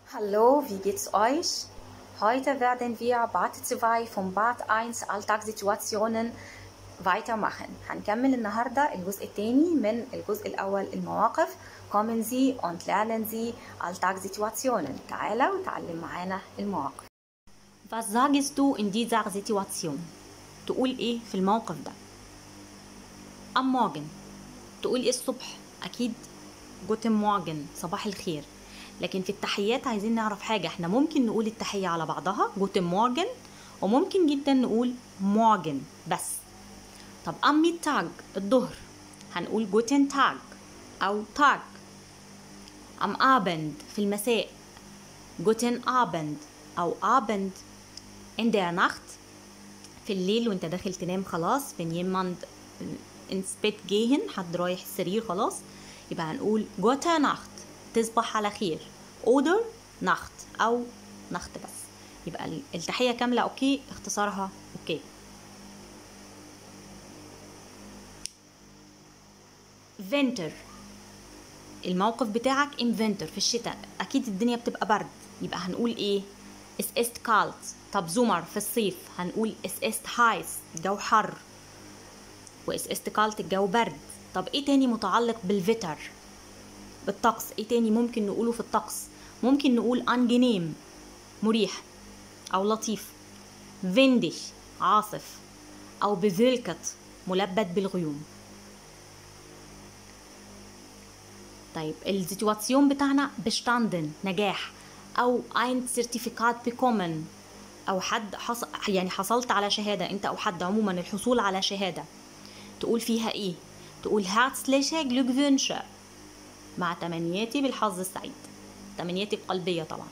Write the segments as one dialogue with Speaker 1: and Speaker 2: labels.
Speaker 1: Hallo, wie geht's euch? Heute werden wir Part 2 von Part 1 Alltagssituationen weitermachen هنكمل النهاردة الجزء الثاني من الجزء الأول المواقف kommen Sie und lernen Sie Alltagssituationen تعالى وتعلم معانا المواقف
Speaker 2: Was sagst du in dieser Situation? تقول ايه في الموقف ده؟ Am Morgen تقول ايه الصبح؟ أكيد جوتن مورجن صباح الخير لكن في التحيات عايزين نعرف حاجة احنا ممكن نقول التحية على بعضها جوتن مورجن وممكن جدا نقول مورجن بس طب أم ميتاج الظهر هنقول جوتن تاج أو تاج أم آبند في المساء جوتن آبند أو آبند in der Nacht في الليل وانت داخل تنام خلاص wenn jemand ins Bett gehen حد رايح السرير خلاص يبقى هنقول gute Nacht تصبح على خير oder Nacht أو Nacht بس يبقى التحية كاملة أوكي اختصارها أوكي Winter الموقف بتاعك im Winter في الشتاء أكيد الدنيا بتبقى برد يبقى هنقول إيه es ist kalt طب زمر في الصيف هنقول es ist heiß الجو حر و es ist kalt الجو برد طب ايه تاني متعلق بالفيتر بالطقس ايه تاني ممكن نقوله في الطقس ممكن نقول angenehm مريح او لطيف windig عاصف او bewölkt ملبد بالغيوم طيب السيتواسيون بتاعنا bestanden نجاح او ein Zertifikat bekommen او حد حصل يعني حصلت على شهاده انت او حد عموما الحصول على شهاده تقول فيها ايه تقول herzliche Glückwünsche مع تمنياتي بالحظ السعيد تمنياتي القلبية طبعا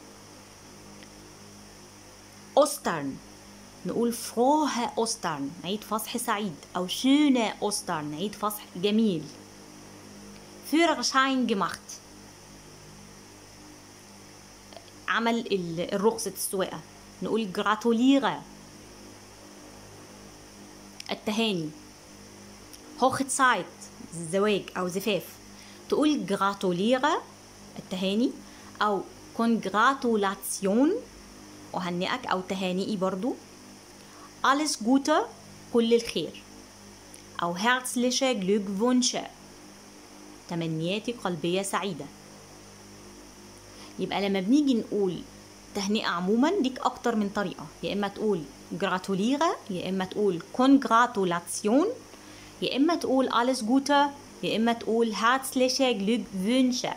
Speaker 2: أوسترن نقول فروه أوسترن عيد فصح سعيد أو شونه أوسترن عيد فصح جميل Führerschein gemacht عمل الرخصة السواقة نقول gratuliere التهاني هوخزايت الزواج أو زفاف تقول جراتوليرا التهاني أو كونجراتولاتسيون أهنئك أو تهانئي برضو alles Gute كل الخير أو herzliche Glückwünsche تمنياتي قلبية سعيدة يبقى لما بنيجي نقول تهنئة عموما ليك أكتر من طريقة يا إما تقول جراتوليرا يا إما تقول كونجراتولاتسيون يا إما تقول alles Gute يا إما تقول herzliche Glückwünsche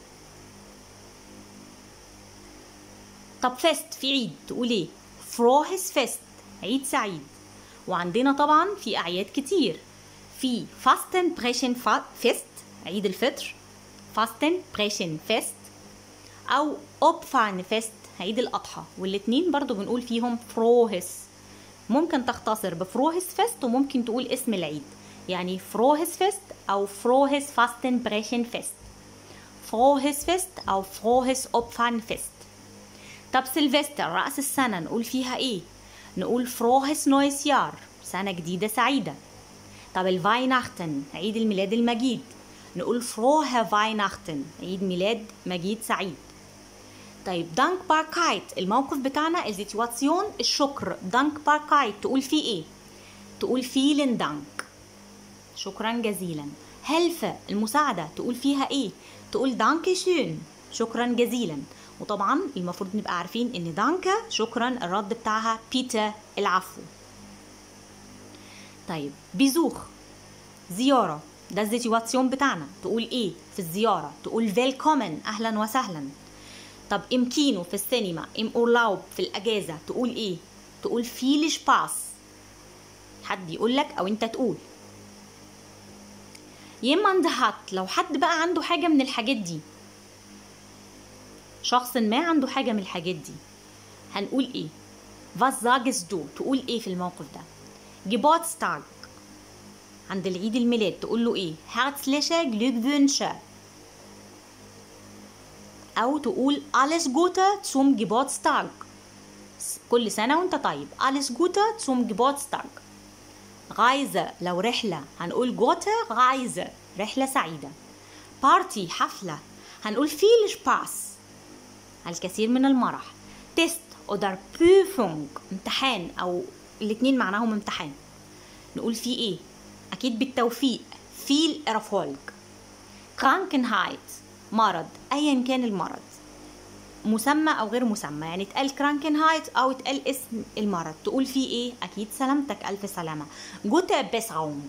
Speaker 2: طب فيست في عيد تقول إيه فروهس فيست عيد سعيد وعندنا طبعا في أعياد كتير في فاستن بريشن فيست عيد الفطر فاستن بريشن فيست أو أوبفان فيست عيد الأضحى والاتنين برضو بنقول فيهم فروهس ممكن تختصر بفروهس فيست وممكن تقول اسم العيد يعني فروهس فيست أو فروهس فاستن بريشن فيست فروهس فيست أو فروهس أوبفان فيست طب سيلفستر رأس السنة نقول فيها إيه؟ نقول فروهس نويس يار سنة جديدة سعيدة طب الفايناختن عيد الميلاد المجيد نقول فروه فايناختن عيد ميلاد مجيد سعيد طيب دانك باركايت الموقف بتاعنا السيتواسيون الشكر دانك باركايت تقول فيه ايه تقول فيلن دانك شكرا جزيلا هلفة المساعدة تقول فيها ايه تقول دانك شون شكرا جزيلا وطبعا المفروض نبقى عارفين ان دانكا شكرا الرد بتاعها بيتا العفو طيب بيزوخ زيارة ده السيتواسيون بتاعنا تقول ايه في الزيارة تقول فيلكومن اهلا وسهلا طب ام كينو في السينما ام اورلاوب في الاجازة تقول ايه تقول فيل سباس حد يقول لك او انت تقول jemand hat لو حد بقى عنده حاجة من الحاجات دي شخص ما عنده حاجة من الحاجات دي هنقول ايه was sagst du تقول ايه في الموقف ده Geburtstag عند العيد الميلاد تقول له ايه herzliche Glückwünsche او تقول alles Gute zum Geburtstag كل سنة وانت طيب alles Gute zum Geburtstag غايزة لو رحلة هنقول جوتا غايزة رحلة سعيدة بارتي حفلة هنقول فيل سباس الكثير من المرح تيست oder Prüfung امتحان أو الاتنين معناهم امتحان نقول فيه ايه أكيد بالتوفيق viel Erfolg Krankheit مرض أيا كان المرض مسمى او غير مسمى يعني اتقال كرانكنهايت او اتقال اسم المرض تقول فيه ايه اكيد سلامتك الف سلامه جوتا بيسعونج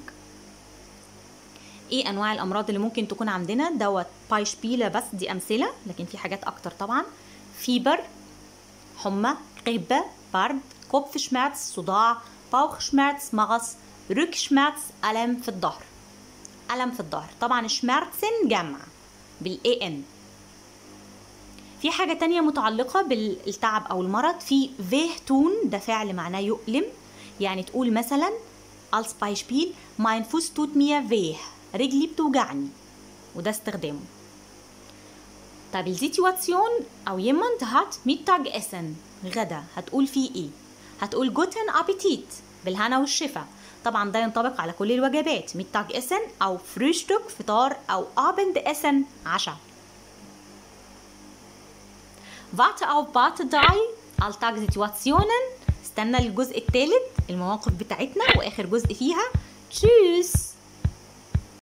Speaker 2: ايه انواع الامراض اللي ممكن تكون عندنا دوت بايشبيلا بس دي امثله لكن في حاجات اكتر طبعا فيبر حمى غيبه برد كوبف شمارتس صداع باوخ شمارتس مغص رك شمارتس الم في الظهر الم في الظهر طبعا شمارتسن جمع بالاي ان في حاجة تانية متعلقة بالتعب أو المرض في فيه تون ده فعل معناه يؤلم يعني تقول مثلا als Beispiel mein Fuß tut mir weh رجلي بتوجعني وده استخدامه طب السيتواسيون أو jemand hat Mittagessen غدا هتقول فيه إيه؟ هتقول guten Appetit بالهنا والشفا طبعا ده ينطبق على كل الوجبات Mittagessen أو Frühstück فطار أو Abendessen عشاء Warte auf Part 3 Alltagssituationen استنى الجزء الثالث المواقف بتاعتنا واخر جزء فيها تشوس